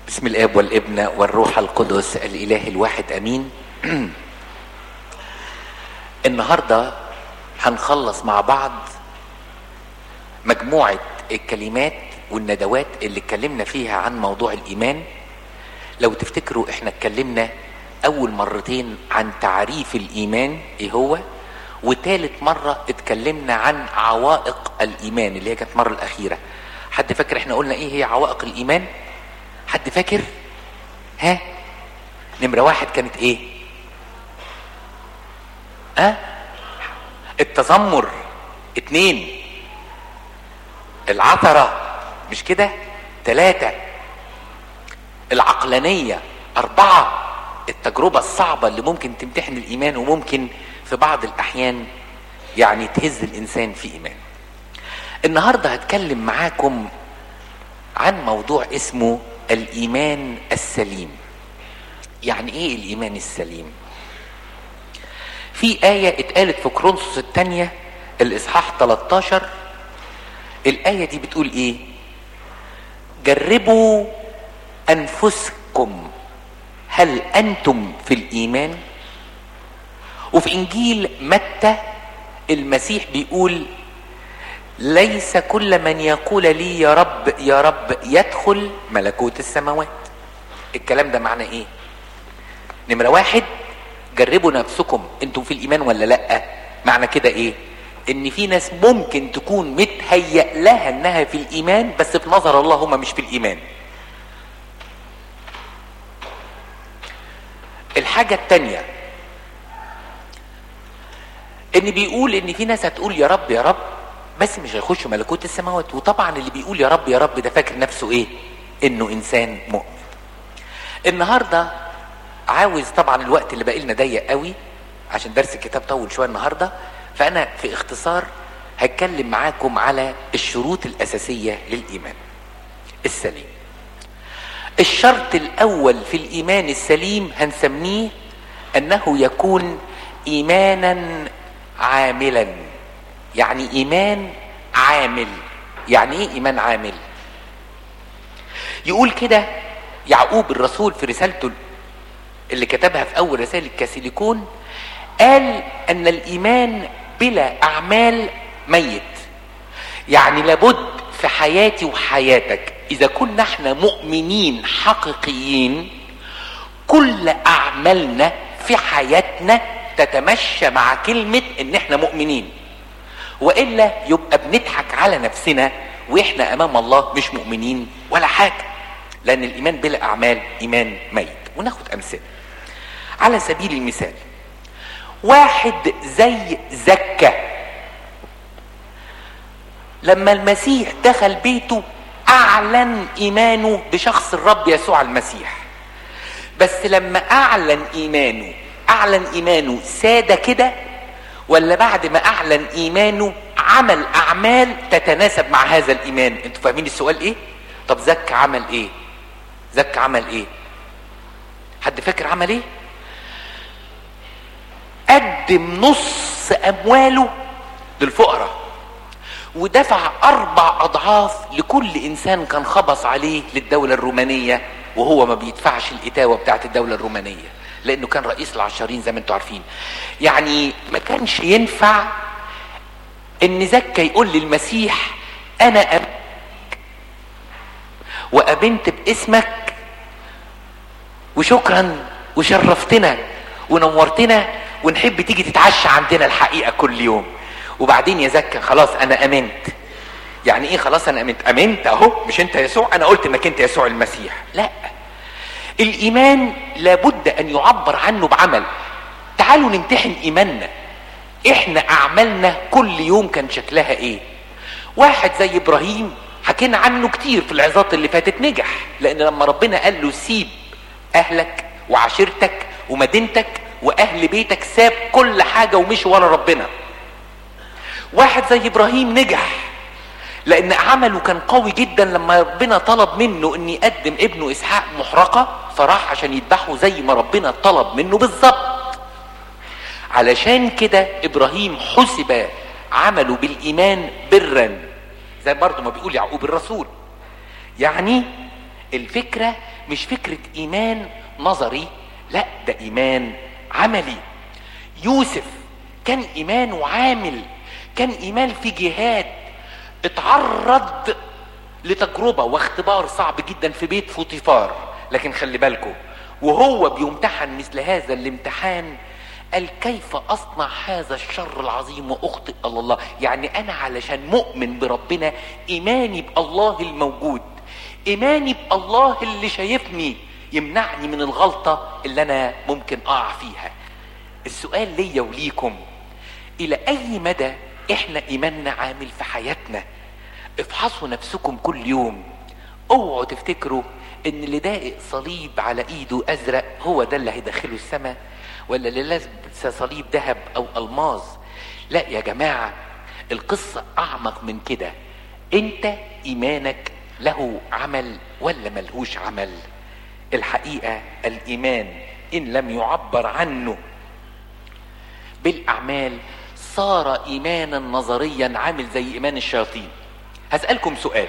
بسم الاب والابن والروح القدس الاله الواحد امين النهارده هنخلص مع بعض مجموعه الكلمات والندوات اللي اتكلمنا فيها عن موضوع الايمان لو تفتكروا احنا اتكلمنا اول مرتين عن تعريف الايمان ايه هو وتالت مرة اتكلمنا عن عوائق الايمان اللي هي كانت المرة الاخيرة حد فاكر احنا قلنا ايه هي عوائق الايمان حد فاكر ها نمرة واحد كانت ايه ها أه؟ التذمر اتنين العثرة مش كده تلاتة العقلانية أربعة التجربة الصعبة اللي ممكن تمتحن الإيمان وممكن في بعض الأحيان يعني تهز الإنسان في إيمان النهاردة هتكلم معاكم عن موضوع اسمه الإيمان السليم يعني إيه الإيمان السليم في آية اتقالت في كرونسوس الثانية الإصحاح 13 الآية دي بتقول إيه جربوا أنفسكم هل أنتم في الإيمان وفي إنجيل متى المسيح بيقول ليس كل من يقول لي يا رب يا رب يدخل ملكوت السماوات الكلام ده معنى ايه نمرة واحد جربوا نفسكم انتم في الايمان ولا لا معنى كده ايه ان في ناس ممكن تكون متهيأ لها انها في الايمان بس في نظر الله هم مش في الايمان الحاجة التانية ان بيقول ان في ناس هتقول يا رب يا رب بس مش هيخشوا ملكوت السماوات وطبعا اللي بيقول يا رب يا رب ده فاكر نفسه ايه انه انسان مؤمن النهارده عاوز طبعا الوقت اللي باقي لنا ضيق قوي عشان درس الكتاب طول شويه النهارده فانا في اختصار هتكلم معاكم على الشروط الاساسيه للايمان السليم الشرط الاول في الايمان السليم هنسميه انه يكون ايمانا عاملا يعني ايمان عامل يعني ايه ايمان عامل يقول كده يعقوب الرسول في رسالته اللي كتبها في اول رسائل الكاثوليكون قال ان الايمان بلا اعمال ميت يعني لابد في حياتي وحياتك اذا كنا احنا مؤمنين حقيقيين كل اعمالنا في حياتنا تتمشى مع كلمة ان احنا مؤمنين والا يبقى بنضحك على نفسنا واحنا امام الله مش مؤمنين ولا حاجة لان الايمان بلا اعمال ايمان ميت وناخد امثله على سبيل المثال واحد زي زكا لما المسيح دخل بيته اعلن ايمانه بشخص الرب يسوع المسيح بس لما اعلن ايمانه اعلن ايمانه سادة كده ولا بعد ما اعلن ايمانه عمل اعمال تتناسب مع هذا الايمان انتوا فاهمين السؤال ايه طب زكا عمل ايه زكا عمل ايه حد فاكر عمل ايه قدم نص امواله للفقراء ودفع اربع اضعاف لكل انسان كان خبص عليه للدولة الرومانية وهو ما بيدفعش الاتاوة بتاعت الدولة الرومانية لانه كان رئيس العشرين زي ما انتم عارفين يعني ما كانش ينفع ان زكا يقول للمسيح انا أب وامنت باسمك وشكرا وشرفتنا ونورتنا ونحب تيجي تتعشى عندنا الحقيقه كل يوم وبعدين يا زكا خلاص انا امنت يعني ايه خلاص انا امنت امنت اهو مش انت يسوع انا قلت انك انت يسوع المسيح لا الايمان لابد ان يعبر عنه بعمل تعالوا نمتحن ايماننا احنا اعمالنا كل يوم كان شكلها ايه واحد زي ابراهيم حكينا عنه كتير في العظات اللي فاتت نجح لان لما ربنا قال له سيب اهلك وعشيرتك ومدينتك واهل بيتك ساب كل حاجه ومشي ورا ربنا واحد زي ابراهيم نجح لان عمله كان قوي جدا لما ربنا طلب منه ان يقدم ابنه اسحاق محرقه فراح عشان يذبحه زي ما ربنا طلب منه بالظبط علشان كده ابراهيم حسب عمله بالايمان برا زي برضه ما بيقول يعقوب الرسول يعني الفكرة مش فكرة ايمان نظري لا ده ايمان عملي يوسف كان ايمانه عامل كان ايمان في جهاد اتعرض لتجربة واختبار صعب جدا في بيت فوطيفار لكن خلي بالكم وهو بيمتحن مثل هذا الامتحان قال كيف اصنع هذا الشر العظيم واخطئ الله الله يعني انا علشان مؤمن بربنا ايماني بالله الموجود ايماني بالله اللي شايفني يمنعني من الغلطة اللي انا ممكن اقع فيها السؤال ليا وليكم الى اي مدى احنا ايماننا عامل في حياتنا افحصوا نفسكم كل يوم اوعوا تفتكروا ان اللي داقق صليب على ايده ازرق هو ده اللي هيدخله السماء ولا اللي لابس صليب ذهب او الماظ لا يا جماعه القصه اعمق من كده انت ايمانك له عمل ولا ملهوش عمل الحقيقه الايمان ان لم يعبر عنه بالاعمال صار ايمانا نظريا عامل زي ايمان الشياطين هسالكم سؤال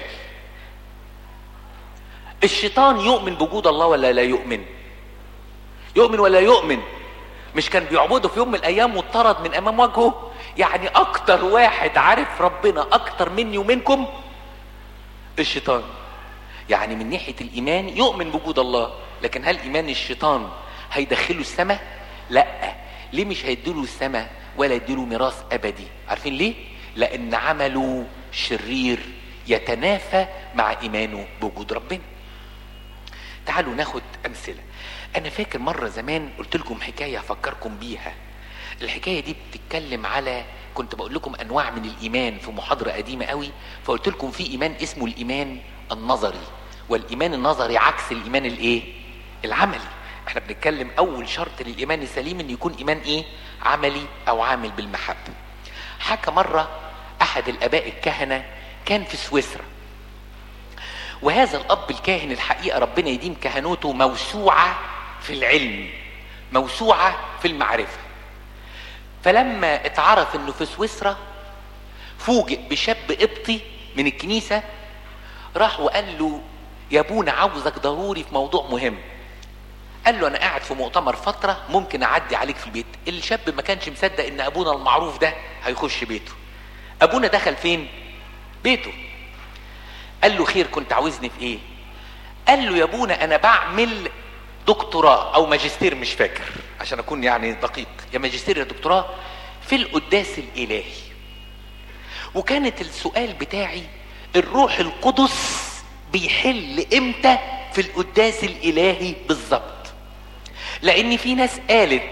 الشيطان يؤمن بوجود الله ولا لا يؤمن يؤمن ولا يؤمن مش كان بيعبده في يوم من الايام واطرد من امام وجهه يعني اكتر واحد عارف ربنا اكتر مني ومنكم الشيطان يعني من ناحيه الايمان يؤمن بوجود الله لكن هل ايمان الشيطان هيدخله السماء لا ليه مش هيديله السماء ولا يديله ميراث ابدي عارفين ليه لان عمله شرير يتنافى مع ايمانه بوجود ربنا تعالوا ناخد امثله انا فاكر مره زمان قلت لكم حكايه افكركم بيها الحكايه دي بتتكلم على كنت بقول لكم انواع من الايمان في محاضره قديمه قوي فقلت لكم في ايمان اسمه الايمان النظري والايمان النظري عكس الايمان الايه العملي احنا بنتكلم اول شرط للايمان السليم ان يكون ايمان ايه عملي او عامل بالمحبه حكى مره احد الاباء الكهنه كان في سويسرا وهذا الاب الكاهن الحقيقه ربنا يديم كهنوته موسوعه في العلم موسوعه في المعرفه فلما اتعرف انه في سويسرا فوجئ بشاب قبطي من الكنيسه راح وقال له يا ابونا عاوزك ضروري في موضوع مهم قال له انا قاعد في مؤتمر فتره ممكن اعدي عليك في البيت الشاب ما كانش مصدق ان ابونا المعروف ده هيخش بيته ابونا دخل فين بيته قال له خير كنت عاوزني في ايه قال له يا ابونا انا بعمل دكتوراه او ماجستير مش فاكر عشان اكون يعني دقيق يا ماجستير يا دكتوراه في القداس الالهي وكانت السؤال بتاعي الروح القدس بيحل امتى في القداس الالهي بالظبط لان في ناس قالت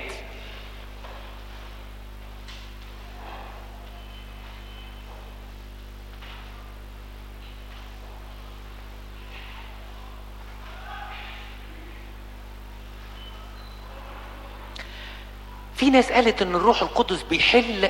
في ناس قالت ان الروح القدس بيحل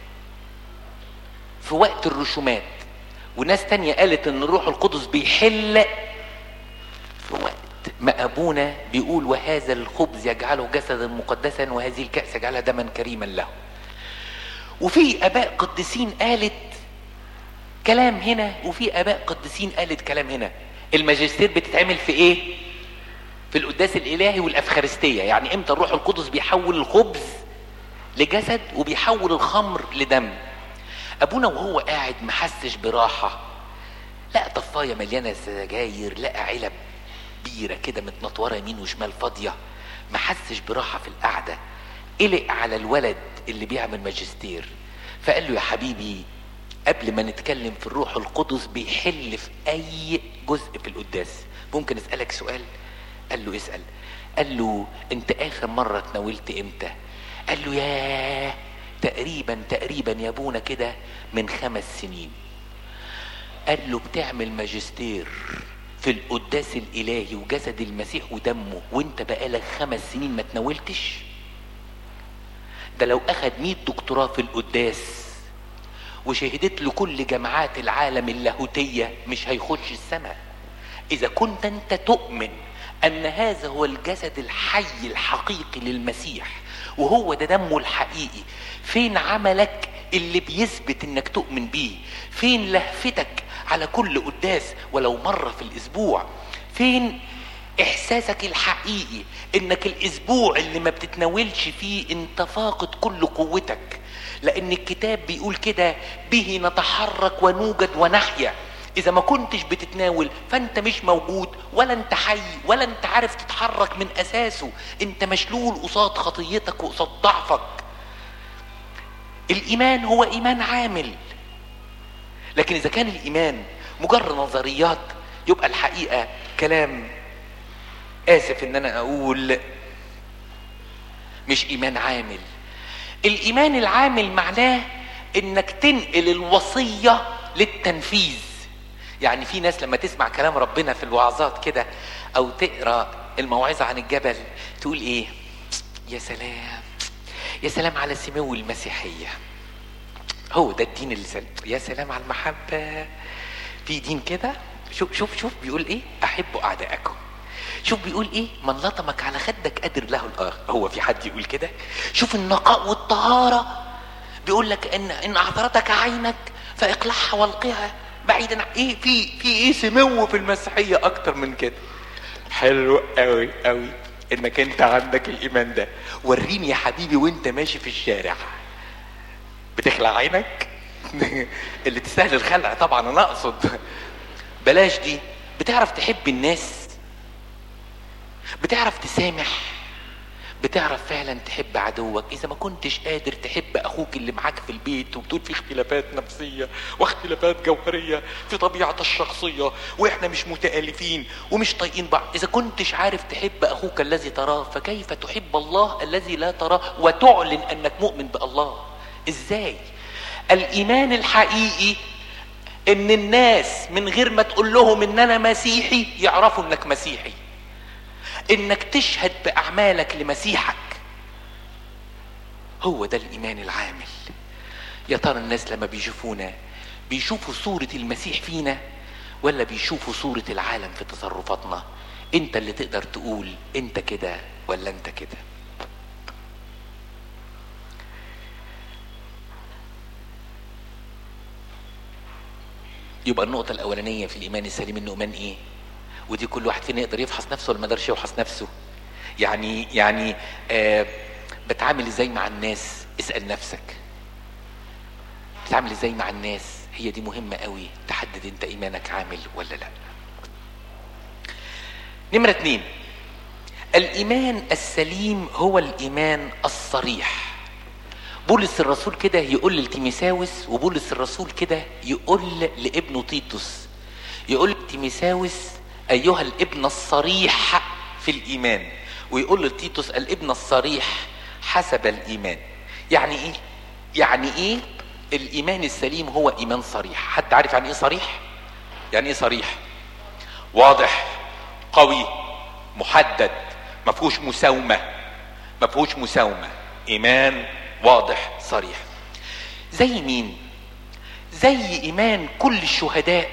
في وقت الرسومات وناس تانية قالت ان الروح القدس بيحل في وقت ما ابونا بيقول وهذا الخبز يجعله جسدا مقدسا وهذه الكأس يجعلها دما كريما له وفي اباء قديسين قالت كلام هنا وفي اباء قديسين قالت كلام هنا الماجستير بتتعمل في ايه في القداس الالهي والافخارستيه يعني امتى الروح القدس بيحول الخبز لجسد وبيحول الخمر لدم ابونا وهو قاعد محسش براحه لقى طفايه مليانه سجاير لقى علب كبيره كده متنطوره يمين وشمال فاضيه ما حسش براحه في القعده قلق على الولد اللي بيعمل ماجستير فقال له يا حبيبي قبل ما نتكلم في الروح القدس بيحل في اي جزء في القداس ممكن اسالك سؤال قال له اسال قال له انت اخر مره اتناولت امتى قال له ياه تقريبا تقريبا يا ابونا كده من خمس سنين قال له بتعمل ماجستير في القداس الالهي وجسد المسيح ودمه وانت بقالك خمس سنين ما تناولتش ده لو اخد مئة دكتوراه في القداس وشهدت له كل جامعات العالم اللاهوتية مش هيخش السماء اذا كنت انت تؤمن ان هذا هو الجسد الحي الحقيقي للمسيح وهو ده دمه الحقيقي فين عملك اللي بيثبت انك تؤمن بيه فين لهفتك على كل قداس ولو مرة في الاسبوع فين احساسك الحقيقي انك الاسبوع اللي ما بتتناولش فيه انت فاقد كل قوتك لان الكتاب بيقول كده به نتحرك ونوجد ونحيا اذا ما كنتش بتتناول فانت مش موجود ولا انت حي ولا انت عارف تتحرك من اساسه انت مشلول قصاد خطيتك وقصاد ضعفك الايمان هو ايمان عامل لكن اذا كان الايمان مجرد نظريات يبقى الحقيقه كلام اسف ان انا اقول مش ايمان عامل الايمان العامل معناه انك تنقل الوصيه للتنفيذ يعني في ناس لما تسمع كلام ربنا في الوعظات كده او تقرا الموعظه عن الجبل تقول ايه يا سلام يا سلام على سمو المسيحيه هو ده الدين اللي سلم. يا سلام على المحبه في دين كده شوف شوف شوف بيقول ايه احبوا اعدائكم شوف بيقول ايه من لطمك على خدك قادر له الاخر هو في حد يقول كده شوف النقاء والطهاره بيقول لك ان ان اعثرتك عينك فاقلعها والقها بعيدا عن ايه في في ايه سمو في المسيحيه اكتر من كده حلو قوي قوي انك انت عندك الايمان ده وريني يا حبيبي وانت ماشي في الشارع بتخلع عينك اللي تستاهل الخلع طبعا انا اقصد بلاش دي بتعرف تحب الناس بتعرف تسامح بتعرف فعلا تحب عدوك اذا ما كنتش قادر تحب اخوك اللي معاك في البيت وبتقول في اختلافات نفسيه واختلافات جوهريه في طبيعه الشخصيه واحنا مش متالفين ومش طايقين بعض اذا كنتش عارف تحب اخوك الذي تراه فكيف تحب الله الذي لا تراه وتعلن انك مؤمن بالله ازاي الايمان الحقيقي ان الناس من غير ما تقول لهم ان انا مسيحي يعرفوا انك مسيحي انك تشهد باعمالك لمسيحك هو ده الايمان العامل يا ترى الناس لما بيشوفونا بيشوفوا صورة المسيح فينا ولا بيشوفوا صورة العالم في تصرفاتنا انت اللي تقدر تقول انت كده ولا انت كده يبقى النقطة الأولانية في الإيمان السليم إنه إيمان إيه؟ ودي كل واحد فينا يقدر يفحص نفسه ولا ما يقدرش يفحص نفسه. يعني يعني آه بتعامل إزاي مع الناس؟ اسأل نفسك. بتتعامل إزاي مع الناس؟ هي دي مهمة قوي تحدد أنت إيمانك عامل ولا لأ. نمرة اتنين الإيمان السليم هو الإيمان الصريح. بولس الرسول كده يقول لتيميساوس وبولس الرسول كده يقول لابنه تيتوس يقول لتيميساوس ايها الابن الصريح في الايمان ويقول لتيتوس الابن الصريح حسب الايمان يعني ايه يعني ايه الايمان السليم هو ايمان صريح حد عارف يعني ايه صريح يعني ايه صريح واضح قوي محدد ما فيهوش مساومه ما فيهوش مساومه ايمان واضح صريح زي مين زي ايمان كل الشهداء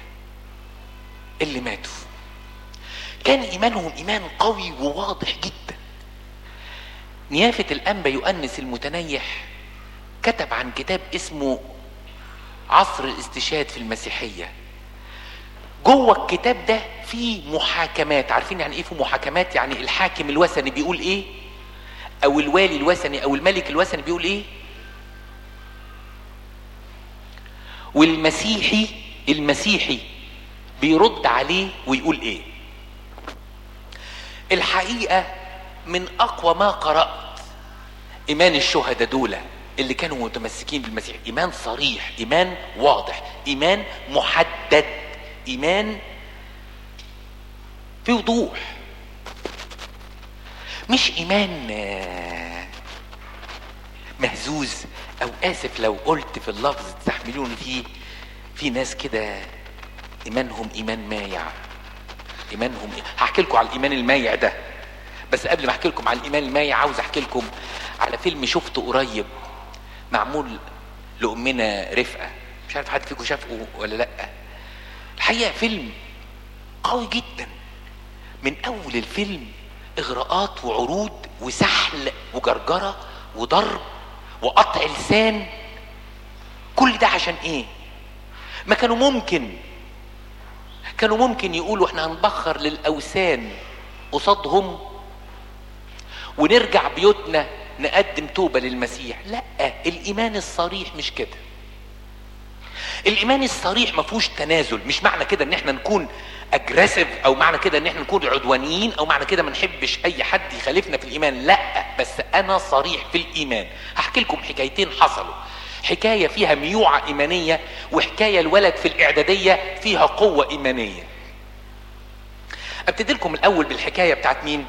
اللي ماتوا كان ايمانهم ايمان قوي وواضح جدا نيافة الانبا يؤنس المتنيح كتب عن كتاب اسمه عصر الاستشهاد في المسيحية جوه الكتاب ده فيه محاكمات عارفين يعني ايه في محاكمات يعني الحاكم الوثني بيقول ايه او الوالي الوثني او الملك الوثني بيقول ايه والمسيحي المسيحي بيرد عليه ويقول ايه الحقيقه من اقوى ما قرات ايمان الشهداء دول اللي كانوا متمسكين بالمسيح ايمان صريح ايمان واضح ايمان محدد ايمان في وضوح مش ايمان مهزوز او اسف لو قلت في اللفظ تستحملوني فيه في ناس كده ايمانهم ايمان مايع ايمانهم هحكي لكم على الايمان المايع ده بس قبل ما احكي لكم على الايمان المايع عاوز احكي لكم على فيلم شفته قريب معمول لامنا رفقه مش عارف حد فيكم شافه ولا لا الحقيقه فيلم قوي جدا من اول الفيلم اغراءات وعروض وسحل وجرجره وضرب وقطع لسان كل ده عشان ايه ما كانوا ممكن كانوا ممكن يقولوا احنا هنبخر للاوثان قصادهم ونرجع بيوتنا نقدم توبة للمسيح لا الإيمان الصريح مش كده الإيمان الصريح ما فيهوش تنازل مش معنى كده إن احنا نكون اجريسيف او معنى كده ان احنا نكون عدوانيين او معنى كده ما نحبش اي حد يخالفنا في الايمان لا بس انا صريح في الايمان هحكي لكم حكايتين حصلوا حكايه فيها ميوعه ايمانيه وحكايه الولد في الاعداديه فيها قوه ايمانيه ابتدي لكم الاول بالحكايه بتاعت مين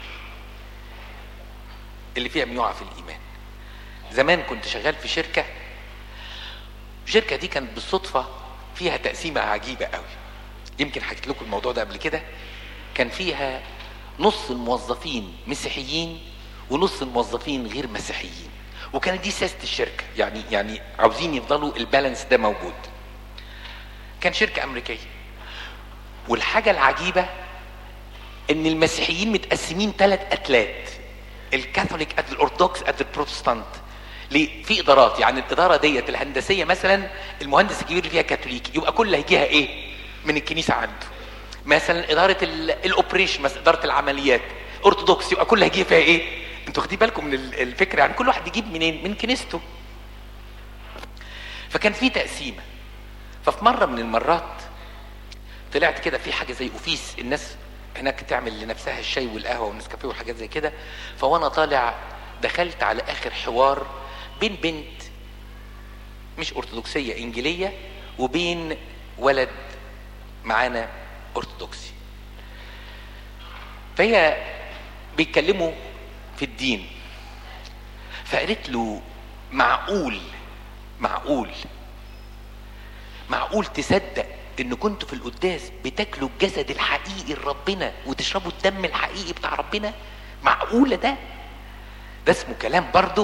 اللي فيها ميوعه في الايمان زمان كنت شغال في شركه الشركه دي كانت بالصدفه فيها تقسيمه عجيبه قوي يمكن حكيت لكم الموضوع ده قبل كده كان فيها نص الموظفين مسيحيين ونص الموظفين غير مسيحيين وكانت دي سياسه الشركه يعني يعني عاوزين يفضلوا البالانس ده موجود كان شركه امريكيه والحاجه العجيبه ان المسيحيين متقسمين ثلاث اتلات الكاثوليك قد الارثوذكس قد البروتستانت ليه؟ في ادارات يعني الاداره ديت الهندسيه مثلا المهندس الكبير فيها كاثوليكي يبقى كل هيجيها ايه؟ من الكنيسه عنده مثلا اداره الاوبريشن مثلا اداره العمليات ارثوذكس يبقى كل هيجي فيها ايه انتوا واخدين بالكم من الفكره يعني كل واحد يجيب منين من كنيسته فكان في تقسيمه ففي مره من المرات طلعت كده في حاجه زي اوفيس الناس هناك تعمل لنفسها الشاي والقهوه والنسكافيه وحاجات زي كده فوانا طالع دخلت على اخر حوار بين بنت مش ارثوذكسيه انجيليه وبين ولد معانا ارثوذكسي فهي بيتكلموا في الدين فقالت له معقول معقول معقول تصدق ان كنتوا في القداس بتاكلوا الجسد الحقيقي لربنا وتشربوا الدم الحقيقي بتاع ربنا معقوله ده ده اسمه كلام برضه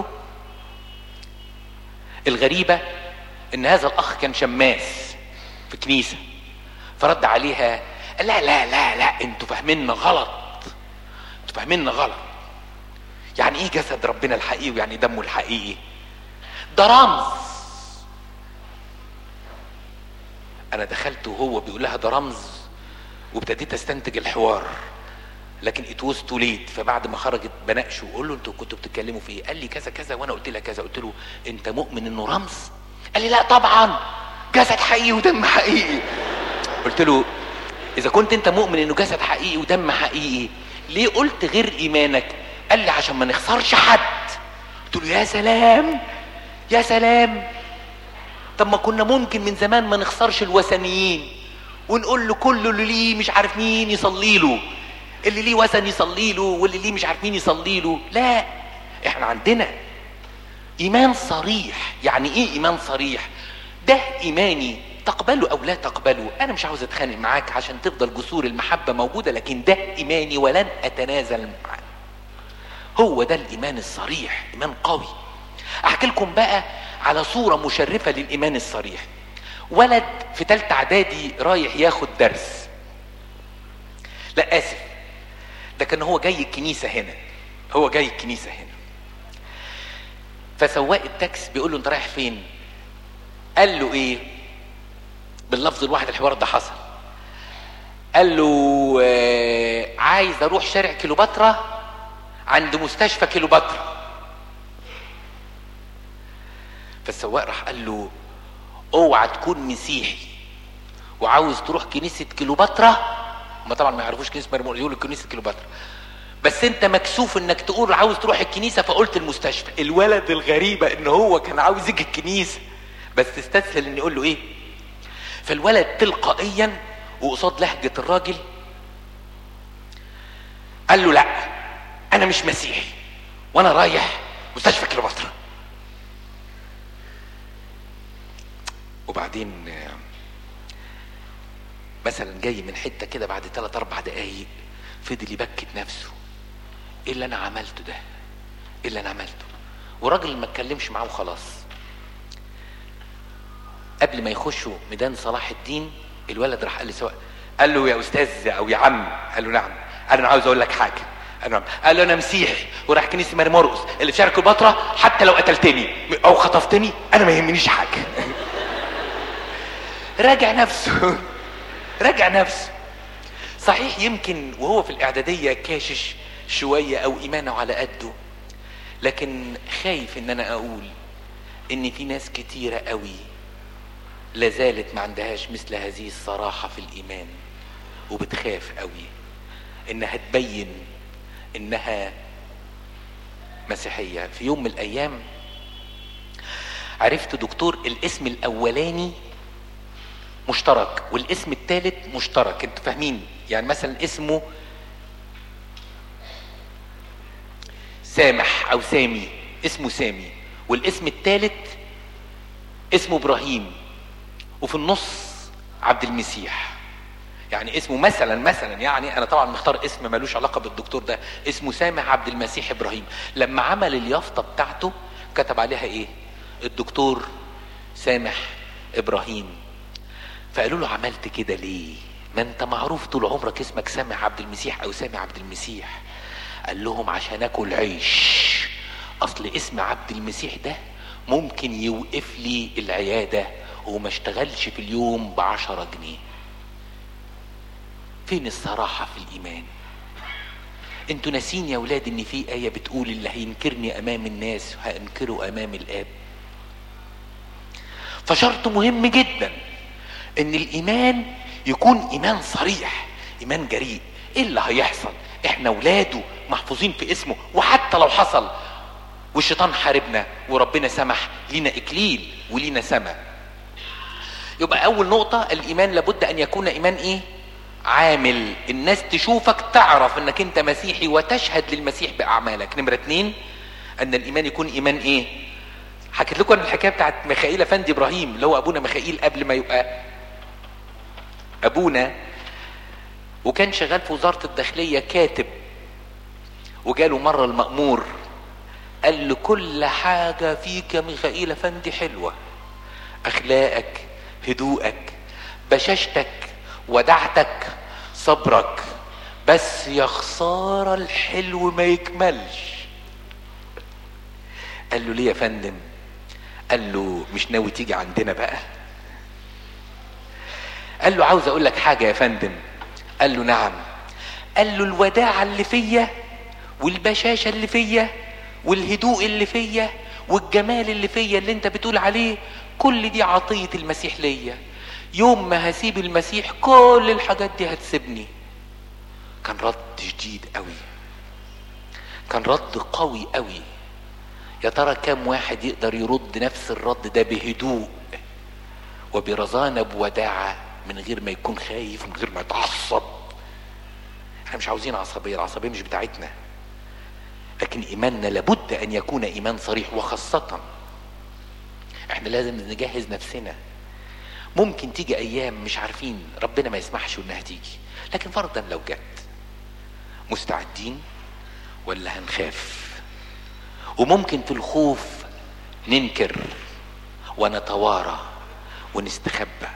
الغريبه ان هذا الاخ كان شماس في كنيسه فرد عليها لا لا لا لا انتوا فاهميننا غلط انتوا فاهميننا غلط يعني ايه جسد ربنا الحقيقي ويعني دمه الحقيقي ده رمز انا دخلت وهو بيقول لها ده رمز وابتديت استنتج الحوار لكن ات واز تو ليت فبعد ما خرجت بناقشه واقول له انتوا كنتوا بتتكلموا في ايه؟ قال لي كذا كذا وانا قلت لها كذا قلت له انت مؤمن انه رمز؟ قال لي لا طبعا جسد حقيقي ودم حقيقي قلت له اذا كنت انت مؤمن انه جسد حقيقي ودم حقيقي ليه قلت غير ايمانك قال لي عشان ما نخسرش حد قلت له يا سلام يا سلام طب ما كنا ممكن من زمان ما نخسرش الوثنيين ونقول له كله اللي ليه مش عارف مين يصلي له اللي ليه وثن يصلي له واللي ليه مش عارف مين يصلي له لا احنا عندنا ايمان صريح يعني ايه ايمان صريح ده ايماني تقبله او لا تقبله انا مش عاوز اتخانق معاك عشان تفضل جسور المحبه موجوده لكن ده ايماني ولن اتنازل معاه هو ده الايمان الصريح ايمان قوي احكي لكم بقى على صوره مشرفه للايمان الصريح ولد في ثالثه اعدادي رايح ياخد درس لا اسف ده كان هو جاي الكنيسه هنا هو جاي الكنيسه هنا فسواق التاكس بيقول له انت رايح فين قال له ايه باللفظ الواحد الحوار ده حصل قال له آه عايز اروح شارع كيلوباترا عند مستشفى كيلوباترا فالسواق راح قال له اوعى تكون مسيحي وعاوز تروح كنيسه كيلوباترا ما طبعا ما يعرفوش كنيسه مرمون يقولوا كنيسه كيلوباترا بس انت مكسوف انك تقول عاوز تروح الكنيسه فقلت المستشفى الولد الغريبه ان هو كان عاوز يجي الكنيسه بس استسهل ان يقول له ايه فالولد تلقائيا وقصاد لهجه الراجل قال له لا انا مش مسيحي وانا رايح مستشفى كيلوباترا وبعدين مثلا جاي من حته كده بعد ثلاث اربع دقايق فضل يبكت نفسه ايه اللي انا عملته ده ايه اللي انا عملته وراجل ما اتكلمش معاه وخلاص قبل ما يخشوا ميدان صلاح الدين الولد راح قال لسواق قال له يا استاذ او يا عم قال له نعم قال انا عاوز اقول لك حاجه قال له نعم قال له انا مسيحي وراح كنيسه ماري مرقس اللي في شارع كليوباترا حتى لو قتلتني او خطفتني انا ما يهمنيش حاجه راجع نفسه راجع نفسه صحيح يمكن وهو في الاعداديه كاشش شويه او ايمانه على قده لكن خايف ان انا اقول ان في ناس كتيره قوي لازالت ما عندهاش مثل هذه الصراحه في الايمان وبتخاف قوي انها تبين انها مسيحيه في يوم من الايام عرفت دكتور الاسم الاولاني مشترك والاسم الثالث مشترك انتوا فاهمين يعني مثلا اسمه سامح او سامي اسمه سامي والاسم الثالث اسمه ابراهيم وفي النص عبد المسيح يعني اسمه مثلا مثلا يعني انا طبعا مختار اسم ملوش علاقه بالدكتور ده اسمه سامح عبد المسيح ابراهيم لما عمل اليافطه بتاعته كتب عليها ايه الدكتور سامح ابراهيم فقالوا له عملت كده ليه ما انت معروف طول عمرك اسمك سامح عبد المسيح او سامي عبد المسيح قال لهم عشان اكل عيش اصل اسم عبد المسيح ده ممكن يوقف لي العيادة وما اشتغلش في اليوم بعشرة جنيه فين الصراحة في الايمان انتوا ناسين يا ولاد ان في آية بتقول اللي هينكرني امام الناس هانكره امام الاب فشرط مهم جدا ان الايمان يكون ايمان صريح ايمان جريء ايه اللي هيحصل احنا ولاده محفوظين في اسمه وحتى لو حصل والشيطان حاربنا وربنا سمح لينا اكليل ولينا سما يبقى اول نقطة الايمان لابد ان يكون ايمان ايه عامل الناس تشوفك تعرف انك انت مسيحي وتشهد للمسيح باعمالك نمرة اتنين ان الايمان يكون ايمان ايه حكيت لكم الحكايه بتاعت ميخائيل افندي ابراهيم اللي هو ابونا ميخائيل قبل ما يبقى ابونا وكان شغال في وزاره الداخليه كاتب وجاله مره المامور قال له كل حاجه فيك يا ميخائيل افندي حلوه اخلاقك هدوءك بشاشتك ودعتك صبرك بس يا خساره الحلو ما يكملش قال له ليه يا فندم قال له مش ناوي تيجي عندنا بقى قال له عاوز اقول لك حاجه يا فندم قال له نعم قال له الوداعه اللي فيا والبشاشه اللي فيا والهدوء اللي فيا والجمال اللي فيا اللي انت بتقول عليه كل دي عطيه المسيح ليا يوم ما هسيب المسيح كل الحاجات دي هتسيبني كان رد شديد قوي كان رد قوي قوي يا ترى كم واحد يقدر يرد نفس الرد ده بهدوء وبرزانة بوداعة من غير ما يكون خايف ومن غير ما يتعصب احنا مش عاوزين عصبية العصبية مش بتاعتنا لكن ايماننا لابد ان يكون ايمان صريح وخاصة احنا لازم نجهز نفسنا ممكن تيجي ايام مش عارفين ربنا ما يسمحش انها تيجي لكن فرضا لو جت مستعدين ولا هنخاف وممكن في الخوف ننكر ونتوارى ونستخبى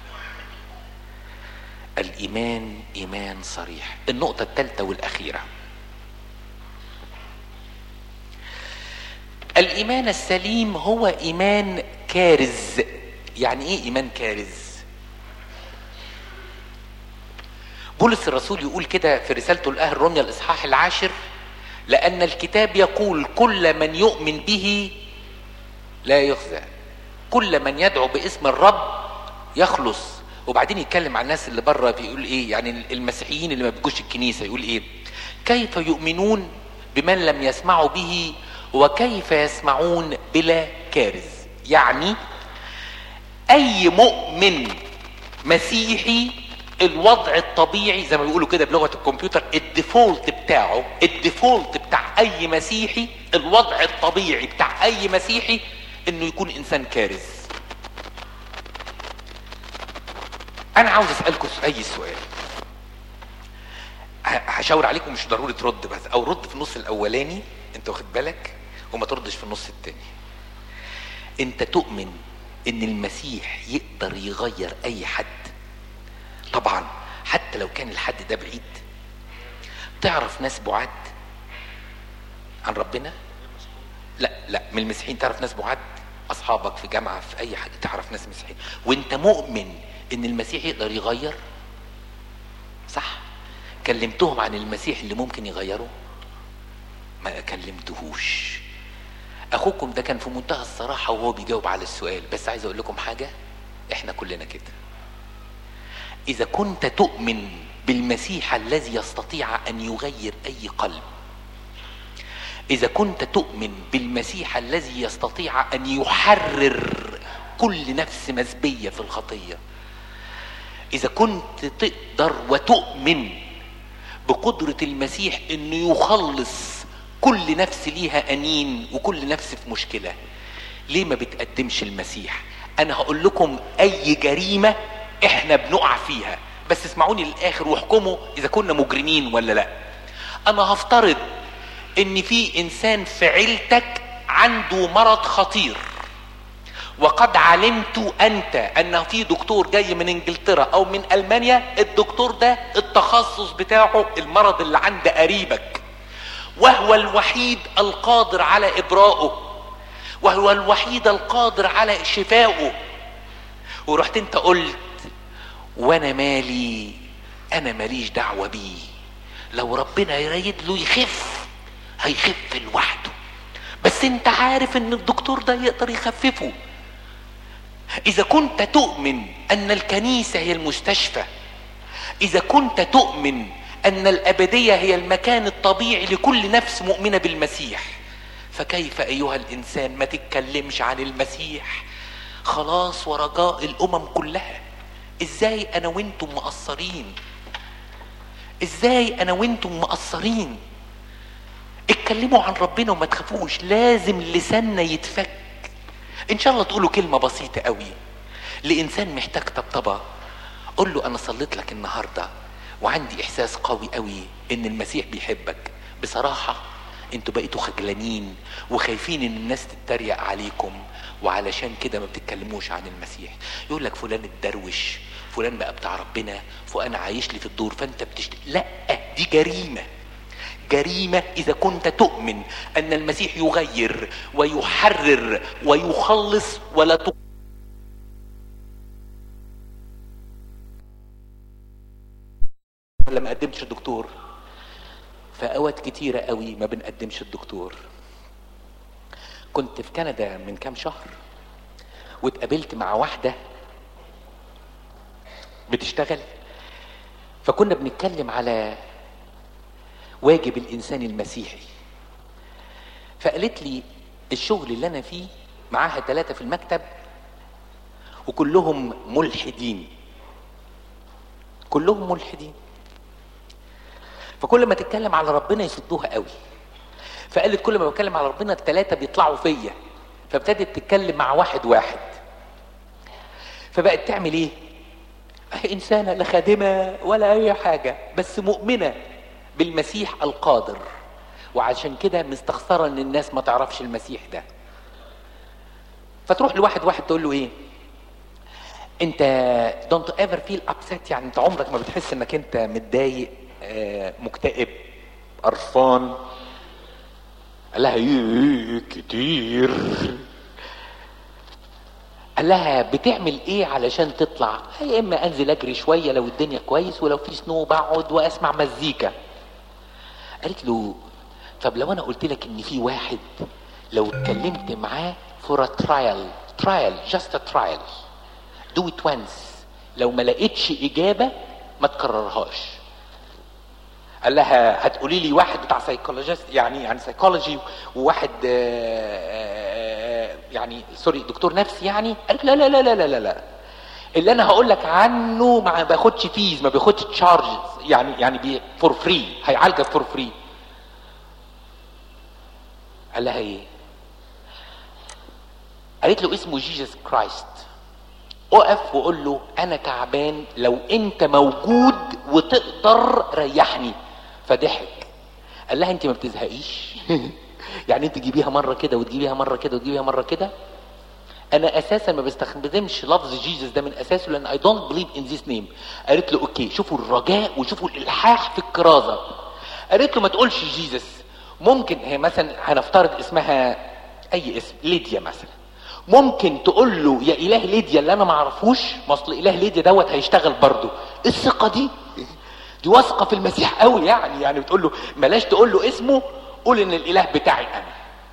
الايمان ايمان صريح النقطه الثالثه والاخيره الايمان السليم هو ايمان كارز يعني ايه ايمان كارز بولس الرسول يقول كده في رسالته لاهل روميا الاصحاح العاشر لان الكتاب يقول كل من يؤمن به لا يخزى كل من يدعو باسم الرب يخلص وبعدين يتكلم عن الناس اللي بره بيقول ايه يعني المسيحيين اللي ما بيجوش الكنيسه يقول ايه كيف يؤمنون بمن لم يسمعوا به وكيف يسمعون بلا كارز يعني اي مؤمن مسيحي الوضع الطبيعي زي ما بيقولوا كده بلغه الكمبيوتر الديفولت بتاعه الديفولت بتاع اي مسيحي الوضع الطبيعي بتاع اي مسيحي انه يكون انسان كارز انا عاوز اسالكم اي سؤال هشاور عليكم مش ضروري ترد بس او رد في النص الاولاني انت واخد بالك وما تردش في النص التاني انت تؤمن ان المسيح يقدر يغير اي حد طبعا حتى لو كان الحد ده بعيد تعرف ناس بعاد عن ربنا لا لا من المسيحيين تعرف ناس بعاد اصحابك في جامعه في اي حاجه تعرف ناس مسيحيين وانت مؤمن ان المسيح يقدر يغير صح كلمتهم عن المسيح اللي ممكن يغيره ما كلمتهوش اخوكم ده كان في منتهى الصراحة وهو بيجاوب على السؤال بس عايز اقول لكم حاجة احنا كلنا كده اذا كنت تؤمن بالمسيح الذي يستطيع ان يغير اي قلب اذا كنت تؤمن بالمسيح الذي يستطيع ان يحرر كل نفس مسبية في الخطية اذا كنت تقدر وتؤمن بقدرة المسيح انه يخلص كل نفس ليها انين وكل نفس في مشكلة ليه ما بتقدمش المسيح انا هقول لكم اي جريمة احنا بنقع فيها بس اسمعوني للاخر واحكموا اذا كنا مجرمين ولا لا انا هفترض ان في انسان في عيلتك عنده مرض خطير وقد علمت انت ان في دكتور جاي من انجلترا او من المانيا الدكتور ده التخصص بتاعه المرض اللي عند قريبك وهو الوحيد القادر على ابرائه وهو الوحيد القادر على شفائه ورحت انت قلت وانا مالي انا ماليش دعوه بيه لو ربنا يريد له يخف هيخف لوحده بس انت عارف ان الدكتور ده يقدر يخففه اذا كنت تؤمن ان الكنيسه هي المستشفى اذا كنت تؤمن ان الابديه هي المكان الطبيعي لكل نفس مؤمنه بالمسيح فكيف ايها الانسان ما تتكلمش عن المسيح خلاص ورجاء الامم كلها ازاي انا وانتم مقصرين ازاي انا وانتم مقصرين اتكلموا عن ربنا وما تخافوش لازم لساننا يتفك ان شاء الله تقولوا كلمة بسيطة قوي لانسان محتاج طبطبة قول له انا صليت لك النهاردة وعندي احساس قوي قوي ان المسيح بيحبك بصراحة انتوا بقيتوا خجلانين وخايفين ان الناس تتريق عليكم وعلشان كده ما بتتكلموش عن المسيح يقول لك فلان الدروش فلان بقى بتاع ربنا فانا عايش لي في الدور فانت بتشت لا دي جريمه جريمة إذا كنت تؤمن أن المسيح يغير ويحرر ويخلص ولا ت... ولا ما قدمتش الدكتور فأوقات كتيرة قوي ما بنقدمش الدكتور كنت في كندا من كام شهر واتقابلت مع واحدة بتشتغل فكنا بنتكلم على واجب الانسان المسيحي فقالت لي الشغل اللي انا فيه معاها ثلاثة في المكتب وكلهم ملحدين كلهم ملحدين فكل ما تتكلم على ربنا يصدوها قوي فقالت كل ما بتكلم على ربنا الثلاثة بيطلعوا فيا فابتدت تتكلم مع واحد واحد فبقت تعمل ايه انسانة لا خادمة ولا اي حاجة بس مؤمنة بالمسيح القادر وعشان كده مستخسرة ان الناس ما تعرفش المسيح ده فتروح لواحد واحد تقول له ايه انت دونت ايفر فيل ابسيت يعني انت عمرك ما بتحس انك انت متضايق آه، مكتئب قرفان قال لها ايه كتير قال لها بتعمل ايه علشان تطلع يا اما انزل اجري شويه لو الدنيا كويس ولو في سنو بقعد واسمع مزيكا قالت له طب لو انا قلت لك ان في واحد لو اتكلمت معاه فور ترايل ترايل جاست ترايل دو ات وانس لو ما لقيتش اجابه ما تكررهاش قال لها هتقولي لي واحد بتاع سايكولوجيست يعني يعني سايكولوجي وواحد آه، يعني سوري دكتور نفسي يعني قالت لا لا لا لا لا لا اللي انا هقول لك عنه ما بياخدش فيز ما بياخدش تشارجز يعني يعني فور فري هيعالجك فور فري قال لها ايه قالت له اسمه جيسس كرايست اقف وقول له انا تعبان لو انت موجود وتقدر ريحني فضحك قال لها انت ما بتزهقيش يعني انت تجيبيها مره كده وتجيبيها مره كده وتجيبيها مره كده انا اساسا ما بستخدمش لفظ جيسس ده من اساسه لان اي دونت بليف ان ذيس نيم قالت له اوكي شوفوا الرجاء وشوفوا الالحاح في الكرازه قالت له ما تقولش جيسس ممكن هي مثلا هنفترض اسمها اي اسم ليديا مثلا ممكن تقول له يا اله ليديا اللي انا ما اعرفوش ما اصل اله ليديا دوت هيشتغل برضه الثقه دي دي واثقه في المسيح قوي يعني يعني بتقول له بلاش تقول له اسمه قول ان الاله بتاعي انا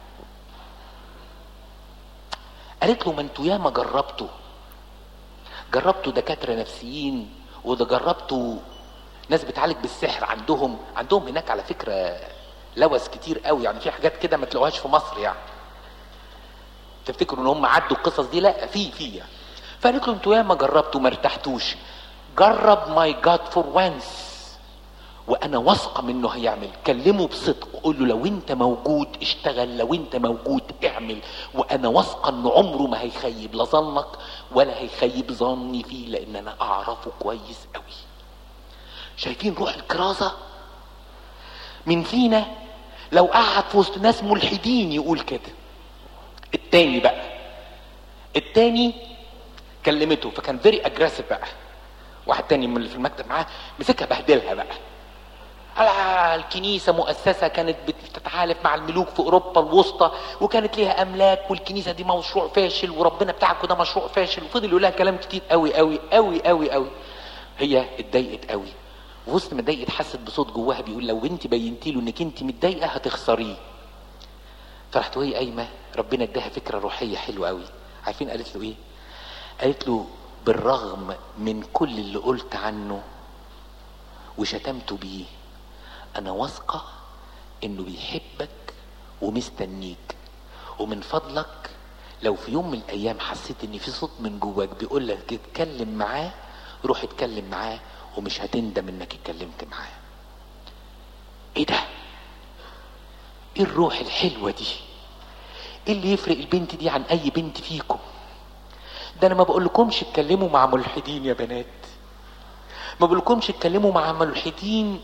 قالت له ما انتوا ياما جربتوا جربتوا دكاتره نفسيين وده جربتوا ناس بتعالج بالسحر عندهم عندهم هناك على فكره لوث كتير قوي يعني في حاجات كده ما تلاقوهاش في مصر يعني تفتكروا ان هم عدوا القصص دي لا في في يعني فقالت له انتوا ياما جربتوا ما ارتحتوش جرب ماي جاد فور وانس وانا واثقه منه هيعمل كلمه بصدق قول له لو انت موجود اشتغل لو انت موجود اعمل وانا واثقه انه عمره ما هيخيب لا ظنك ولا هيخيب ظني فيه لان انا اعرفه كويس قوي شايفين روح الكرازه من فينا لو قعد في وسط ناس ملحدين يقول كده التاني بقى التاني كلمته فكان فيري اجريسيف بقى واحد تاني من اللي في المكتب معاه مسكها بهدلها بقى على الكنيسة مؤسسة كانت بتتحالف مع الملوك في أوروبا الوسطى وكانت ليها أملاك والكنيسة دي مشروع فاشل وربنا بتاعكم ده مشروع فاشل وفضل يقول لها كلام كتير قوي قوي قوي قوي قوي هي اتضايقت قوي وسط ما اتضايقت حست بصوت جواها بيقول لو انت بينتي له انك انت متضايقه هتخسريه فرحت وهي قايمه ربنا اداها فكره روحيه حلوه قوي عارفين قالت له ايه قالت له بالرغم من كل اللي قلت عنه وشتمته بيه انا واثقه انه بيحبك ومستنيك ومن فضلك لو في يوم من الايام حسيت ان في صوت من جواك بيقول لك اتكلم معاه روح اتكلم معاه ومش هتندم انك اتكلمت معاه ايه ده ايه الروح الحلوه دي ايه اللي يفرق البنت دي عن اي بنت فيكم ده انا ما بقولكمش اتكلموا مع ملحدين يا بنات ما بقولكمش اتكلموا مع ملحدين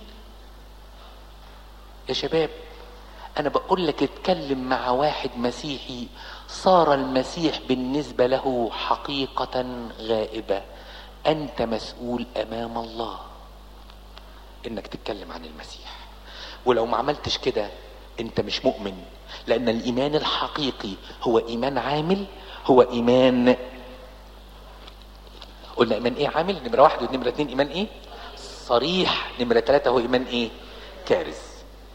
يا شباب انا بقول لك اتكلم مع واحد مسيحي صار المسيح بالنسبه له حقيقه غائبه انت مسؤول امام الله انك تتكلم عن المسيح ولو ما عملتش كده انت مش مؤمن لان الايمان الحقيقي هو ايمان عامل هو ايمان قلنا ايمان ايه عامل نمره واحد ونمره اتنين ايمان ايه صريح نمره ثلاثة هو ايمان ايه كارث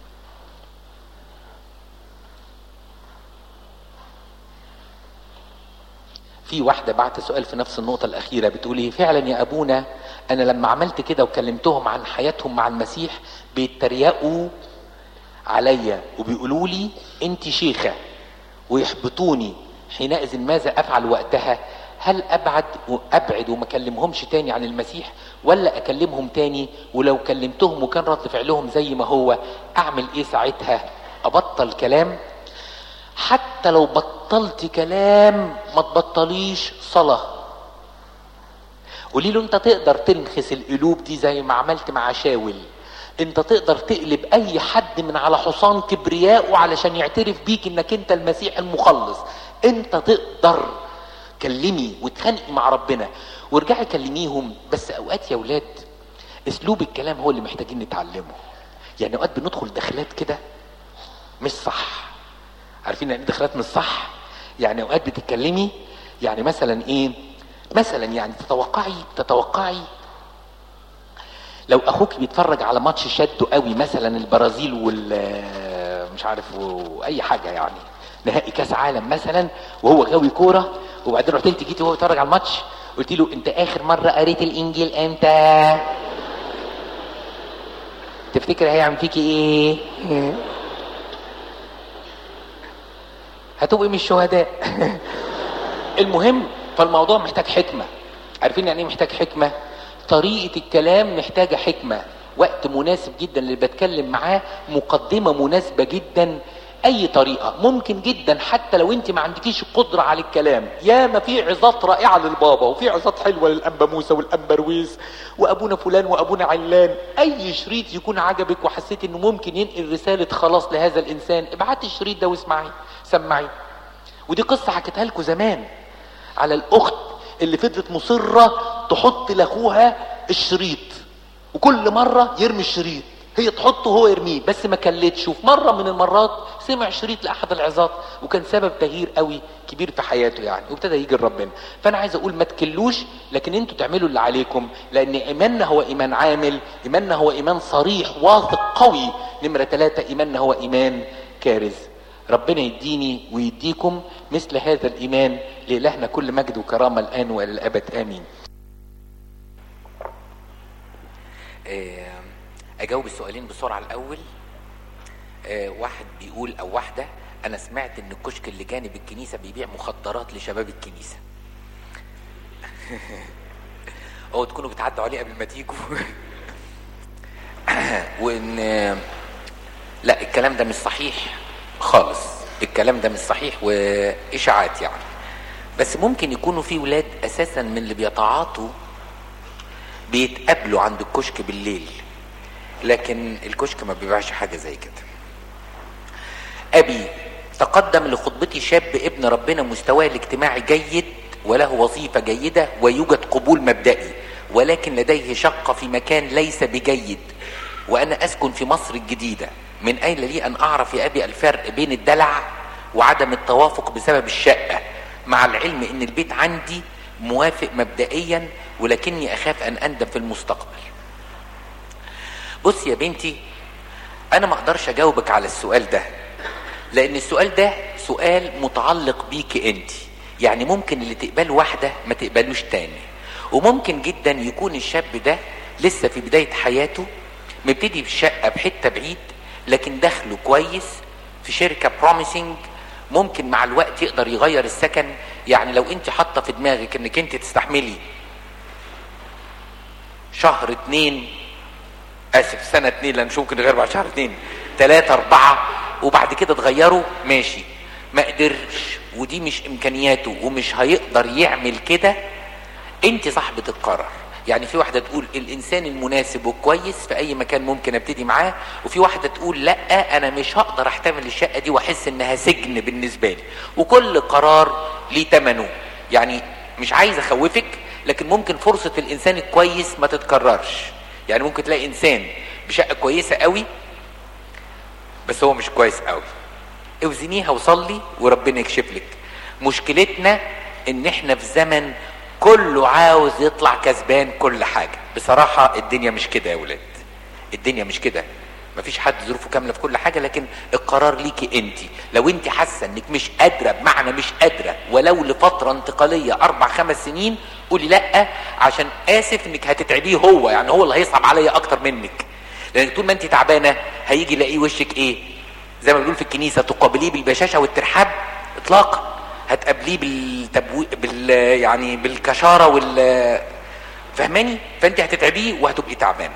في واحدة بعت سؤال في نفس النقطة الأخيرة بتقول إيه فعلا يا أبونا أنا لما عملت كده وكلمتهم عن حياتهم مع المسيح بيتريقوا عليا وبيقولوا لي أنت شيخة ويحبطوني حينئذ ماذا أفعل وقتها هل أبعد وأبعد وما أكلمهمش تاني عن المسيح ولا أكلمهم تاني ولو كلمتهم وكان رد فعلهم زي ما هو أعمل إيه ساعتها أبطل كلام حتى لو بطلت كلام ما تبطليش صلاة قولي له انت تقدر تنخس القلوب دي زي ما عملت مع شاول انت تقدر تقلب اي حد من على حصان كبرياءه علشان يعترف بيك انك انت المسيح المخلص انت تقدر كلمي وتخانقي مع ربنا وارجعي كلميهم بس اوقات يا ولاد اسلوب الكلام هو اللي محتاجين نتعلمه يعني اوقات بندخل دخلات كده مش صح عارفين يعني دخلات مش صح يعني اوقات بتتكلمي يعني مثلا ايه مثلا يعني تتوقعي تتوقعي لو اخوك بيتفرج على ماتش شده قوي مثلا البرازيل وال مش عارف واي حاجه يعني نهائي كاس عالم مثلا وهو غاوي كوره وبعدين رحت انت جيتي وهو بيتفرج على الماتش قلت له انت اخر مره قريت الانجيل امتى تفتكر هيعمل فيكي ايه هتبقي من الشهداء المهم فالموضوع محتاج حكمة عارفين يعني ايه محتاج حكمة طريقة الكلام محتاجة حكمة وقت مناسب جدا اللي بتكلم معاه مقدمة مناسبة جدا اي طريقة ممكن جدا حتى لو انت ما عندكيش قدرة على الكلام يا ما في عظات رائعة للبابا وفي عظات حلوة للانبا موسى والانبا رويس وابونا فلان وابونا علان اي شريط يكون عجبك وحسيت انه ممكن ينقل رسالة خلاص لهذا الانسان ابعتي الشريط ده واسمعي سمعي ودي قصة حكيتها لكم زمان على الاخت اللي فضلت مصرة تحط لاخوها الشريط وكل مرة يرمي الشريط هي تحطه هو يرميه بس ما كلتش وفي مره من المرات سمع شريط لاحد العظات وكان سبب تغيير قوي كبير في حياته يعني وابتدى يجي لربنا فانا عايز اقول ما تكلوش لكن انتوا تعملوا اللي عليكم لان ايماننا هو ايمان عامل ايماننا هو ايمان صريح واثق قوي نمره ثلاثة ايماننا هو ايمان كارز ربنا يديني ويديكم مثل هذا الايمان لالهنا كل مجد وكرامه الان والى الابد امين اجاوب السؤالين بسرعه الاول آه، واحد بيقول او واحده انا سمعت ان الكشك اللي جانب الكنيسه بيبيع مخدرات لشباب الكنيسه او تكونوا بتعدوا عليه قبل ما تيجوا وان لا الكلام ده مش صحيح خالص الكلام ده مش صحيح واشاعات يعني بس ممكن يكونوا في ولاد اساسا من اللي بيتعاطوا بيتقابلوا عند الكشك بالليل لكن الكشك ما بيبيعش حاجه زي كده ابي تقدم لخطبتي شاب ابن ربنا مستواه الاجتماعي جيد وله وظيفه جيده ويوجد قبول مبدئي ولكن لديه شقه في مكان ليس بجيد وانا اسكن في مصر الجديده من اين لي ان اعرف يا ابي الفرق بين الدلع وعدم التوافق بسبب الشقه مع العلم ان البيت عندي موافق مبدئيا ولكني اخاف ان اندم في المستقبل بص يا بنتي انا ما اقدرش اجاوبك على السؤال ده لان السؤال ده سؤال متعلق بيك انت يعني ممكن اللي تقبله واحدة ما تقبلوش تاني وممكن جدا يكون الشاب ده لسه في بداية حياته مبتدي بشقة بحتة بعيد لكن دخله كويس في شركة بروميسنج ممكن مع الوقت يقدر يغير السكن يعني لو انت حاطة في دماغك انك انت تستحملي شهر اتنين اسف سنة اتنين لان مش ممكن نغير بعد شهر اتنين تلاتة اربعة وبعد كده تغيره ماشي ما قدرش ودي مش امكانياته ومش هيقدر يعمل كده انت صاحبة القرار يعني في واحدة تقول الانسان المناسب والكويس في اي مكان ممكن ابتدي معاه وفي واحدة تقول لا انا مش هقدر احتمل الشقة دي واحس انها سجن بالنسبة لي وكل قرار ليه تمنه يعني مش عايز اخوفك لكن ممكن فرصة الانسان الكويس ما تتكررش يعني ممكن تلاقي انسان بشقة كويسة قوي بس هو مش كويس قوي اوزنيها وصلي وربنا يكشف لك مشكلتنا ان احنا في زمن كله عاوز يطلع كسبان كل حاجة بصراحة الدنيا مش كده يا ولاد الدنيا مش كده مفيش حد ظروفه كامله في كل حاجه لكن القرار ليكي انت لو انت حاسه انك مش قادره بمعنى مش قادره ولو لفتره انتقاليه اربع خمس سنين قولي لا عشان اسف انك هتتعبيه هو يعني هو اللي هيصعب عليا اكتر منك لان طول ما انت تعبانه هيجي يلاقيه وشك ايه زي ما بنقول في الكنيسه تقابليه بالبشاشه والترحاب اطلاقا هتقابليه بالتبو... بال يعني بالكشاره وال فاهماني فانت هتتعبيه وهتبقي تعبانه